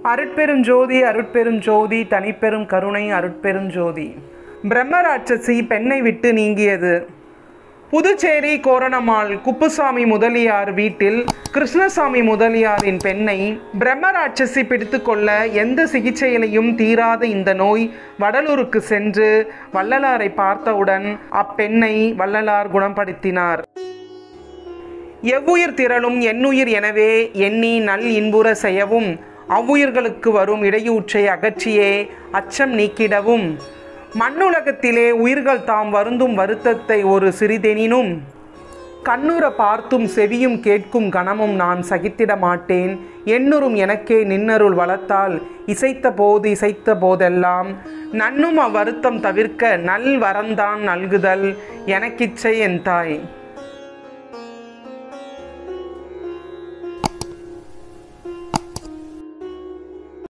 அருட்பெரும் ஜோதி அருட்பெரும் ஜோதி தனிப்பெரும் கருணை அருட்பெரும் ஜோதி பிரம்மராட்சசி பெண்ணை விட்டு நீங்கியது புதுச்சேரி கோரணமாள் குப்புசாமி முதலியார் வீட்டில் கிருஷ்ணசாமி முதலியாரின் பெண்ணை பிரம்மராட்சசி பிடித்துக்கொள்ள எந்த சிகிச்சையிலையும் தீராத இந்த நோய் வடலூருக்கு சென்று வள்ளலாரை பார்த்தவுடன் அப்பெண்ணை வள்ளலார் குணப்படுத்தினார் எவ்வுயிர் திரளும் என்னுயிர் எனவே எண்ணி நல் இன்புற செய்யவும் அவ்வுயிர்களுக்கு வரும் இடையூற்றை அகற்றியே அச்சம் நீக்கிடவும் மண்ணுலகத்திலே உயிர்கள் தாம் வருந்தும் வருத்தத்தை ஒரு சிறிதெனினும் கண்ணுற பார்த்தும் செவியும் கேட்கும் கணமும் நான் சகித்திட மாட்டேன் எண்ணுறும் எனக்கே நின்னருள் வளத்தால் இசைத்த போது இசைத்த போதெல்லாம் நன்னும் அவ்வருத்தம் தவிர்க்க நல் வரந்தான் நல்குதல் எனக்கிச்சை என் தாய்